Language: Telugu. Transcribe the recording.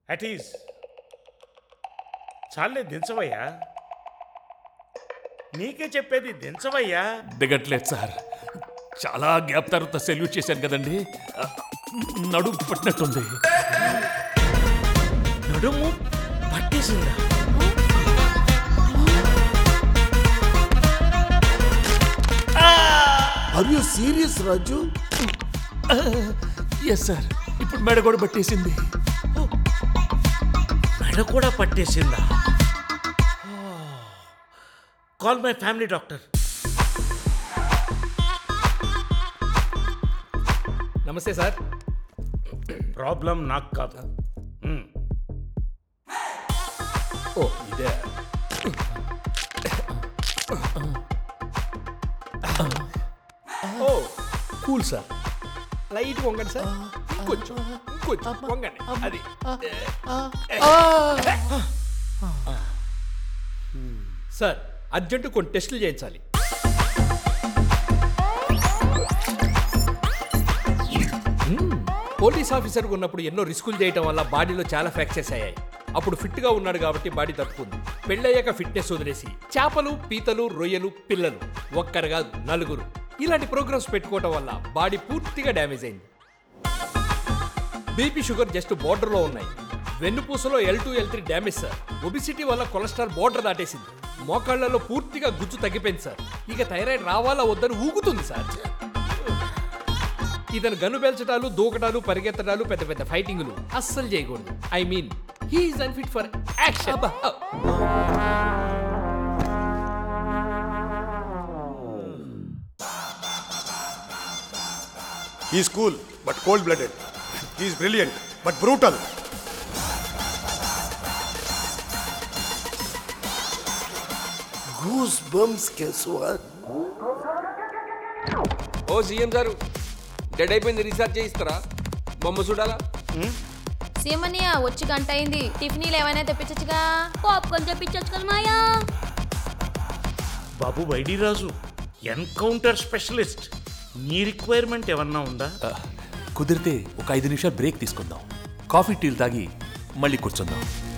అట్ ఈస్ చాలే దించవయ్యా నీకే చెప్పేది దించవయ్యా దిగట్లేదు సార్ చాలా గ్యాప్ తర్వాత సెల్యూట్ చేశాను కదండి ఆ, నడుము పట్టినట్టుంది నడుము పట్టేసిందా are you serious Raju yes sir ఇప్పుడు మెడ కూడా పట్టేసింది మెడ కూడా పట్టేసిందా కాల్ మై ఫ్యామిలీ డాక్టర్ నమస్తే సార్ ప్రాబ్లం నాకు కాదు మ్మ్. ఓ ఇదే ఓ కూల్ సార్ లైట్ వంగండి సార్ ఇంకొంచెం ఇంకొంచెం వంగండి అది సార్ అర్జెంటు కొన్ని టెస్టులు చేయించాలి మ్మ్. పోలీస్ ఆఫీసర్ ఉన్నప్పుడు ఎన్నో రిస్కులు చేయటం వల్ల బాడీలో చాలా ఫ్రాక్చర్స్ అయ్యాయి అప్పుడు ఫిట్ గా ఉన్నాడు కాబట్టి బాడీ తట్టుకుంది పెళ్ళయ్యాక ఫిట్నెస్ వదిలేసి చేపలు పీతలు రొయ్యలు పిల్లలు ఒక్కరు కాదు నలుగురు ఇలాంటి ప్రోగ్రామ్స్ పెట్టుకోవటం వల్ల బాడీ పూర్తిగా డ్యామేజ్ అయింది బీపీ షుగర్ జస్ట్ బోర్డర్లో ఉన్నాయి వెన్నుపూసలో L two L three damage sir obesity వల్ల కొలెస్ట్రాల్ బోర్డర్ దాటేసింది మోకాళ్లలో పూర్తిగా గుజ్జు తగ్గిపోయింది సార్ ఇక థైరాయిడ్ రావాలా వద్దని ఊగుతుంది సార్ ఇతను గన్ను పేల్చడాలు దూకటాలు పరిగెత్తడాలు పెద్ద పెద్ద ఫైటింగ్లు అస్సలు చేయకూడదు I mean he's unfit for action He's cool, but cold blooded. He's brilliant, but brutal. Goose bumps Keshava ఓ సీఎం సారు డెడ్ అయిపోయింది రీఛార్జ్ చేయిస్తారా బొమ్మ చూడాలా సీమన్నయ్య వచ్చి గంట అయింది టిఫినీలు ఏమైనా తెప్పించచ్చుగా పాప్కార్న్ తెప్పించచ్చు కదా మాయా బాబు వైడిరాజు ఎన్కౌంటర్ స్పెషలిస్ట్ నీ రిక్వైర్మెంట్ ఏమన్నా ఉందా కుదిరితే ఒక ఐదు నిమిషాలు బ్రేక్ తీసుకుందాం కాఫీ టీలు తాగి మళ్ళీ కూర్చుందాం